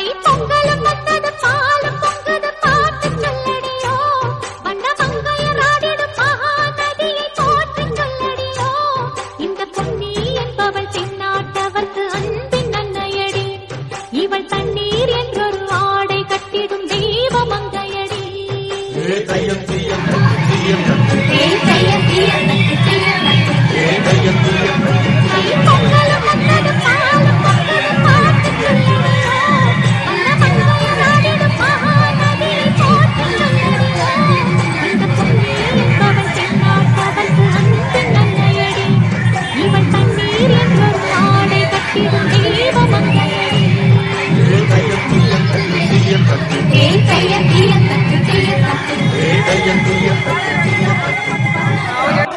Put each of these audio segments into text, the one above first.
பொங்கலும் வந்தது பாலும் பொங்குது பாட்டு சொல்லடியோ வண்ண மங்கையராடிடும் மகாநதியை போற்றி சொல்லடியோ இந்த பொன்னி என்பவள் தென்னாட்டவர்க்கு அன்பின் அன்னையடி இவள் தண்ணீர் என்றொரு ஆடை கட்டிடும் தெய்வ மங்கையடி ஏ தையம் தீயம் தக்கு தீயம் தக்கு ஏய் தையம் தீயம் தக்கு தீயம் தக்கு ஏ தையம் தீயம் தக்கு பொங்கலும் வந்தது பாலும் பொங்குது பாட்டு சொல்லடியோ வண்ண மங்கையராடிடும் மகாநதியை போற்றி சொல்லடியோ இந்த பொன்னி என்பவள் தென்னாட்டவர்க்கு அன்பின் அன்னையடி இவள் தண்ணீர் என்றொரு ஆடை கட்டிடும் தெய்வ மங்கையடி ஏ தையம் தீயம் தக்கு தீயம் தக்கு ஏய் தையம் தீயம் தக்கு தீயம் தக்கு ஏ தையம் தீயம் தக்கு தீயம் தக்கு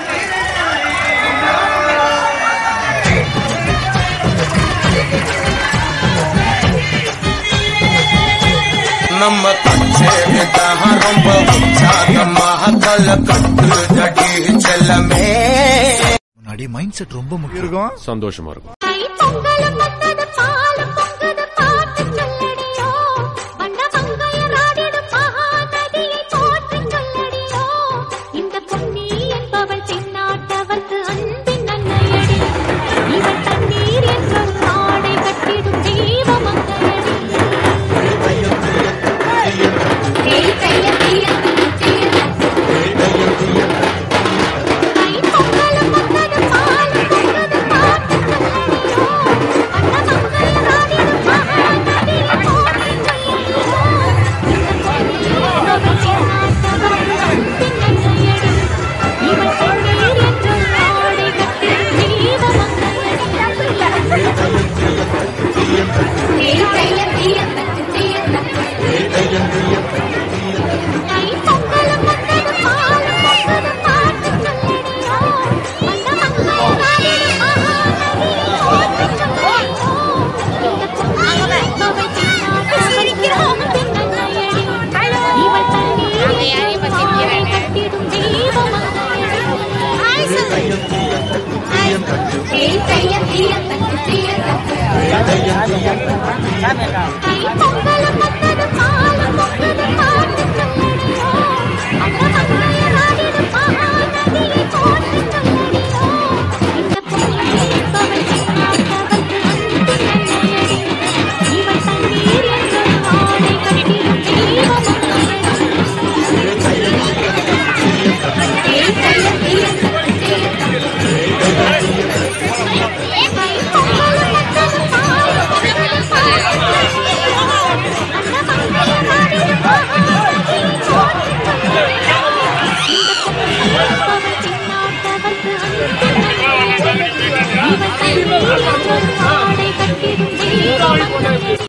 நம்ம தச்சேதான் ரொம்ப உற்சாகமாக தல கட்டு ஜடி செல்லமே முன்னாடி மைண்ட் செட் ரொம்ப முக்கியம் சந்தோஷமா இருக்கும் தை பொங்கலும் வந்தது பாலும் பொங்குது பாட்டு சொல்லடியோ வண்ண மங்கையராடிடும் மகாநதியை போற்றி சொல்லடியோ இந்த பொன்னி என்பவள் தென்னாட்டவர்க்கு அன்பின் அன்னையடி இவள் தண்ணீர் என்றொரு ஆடை கட்டிடும் தெய்வ மங்கையடி ஏய் தையம் தீயம் தக்கு தீயம் தக்கு தை பொங்கலும் வந்தது பாலும் பொங்குது பாட்டு சொல்லடியோ வண்ண மங்கையராடிடும் மகாநதியை போற்றி சொல்லடியோ இந்த பொன்னி என்பவள் தென்னாட்டவர்க்கு அன்பின் அன்னையடி இவள் தண்ணீர் என்றொரு ஆடை கட்டிடும் தெய்வ மங்கையடி ஏய் தையம் தீயம் தக்கு தீயம் தக்கு தை பொங்கலும் வந்தது பாலும் பொங்குது பாட்டு சொல்லடியோ வண்ண மங்கையராடிடும் மகாநதியை போற்றி சொல்லடியோ இந்த பொன்னி என்பவள் தென்னாட்டவர்க்கு அன்பின் அன்னையடி இவள் தண்ணீர் என்றொரு ஆடை கட்டிடும் தெய்வ மங்கையடி ஏய் தையம் தீயம் தக்கு தீயம் தக்கு தை பொங்கலும் வந்தது பாலும் பொங்குது பாட்டு சொல்லடியோ வண்ண மங்கையராடிடும் மகாநதியை போற்றி சொல்லடியோ இந்த பொன்னி என்பவள் தென்னாட்டவர்க்கு அன்பின் அன்னையடி இவள் தண்ணீர் என்றொரு ஆடை கட்டிடும் தெய்வ மங்கையடி ஏய் தையம் தீயம் தக்கு தீயம் தக்கு இவள்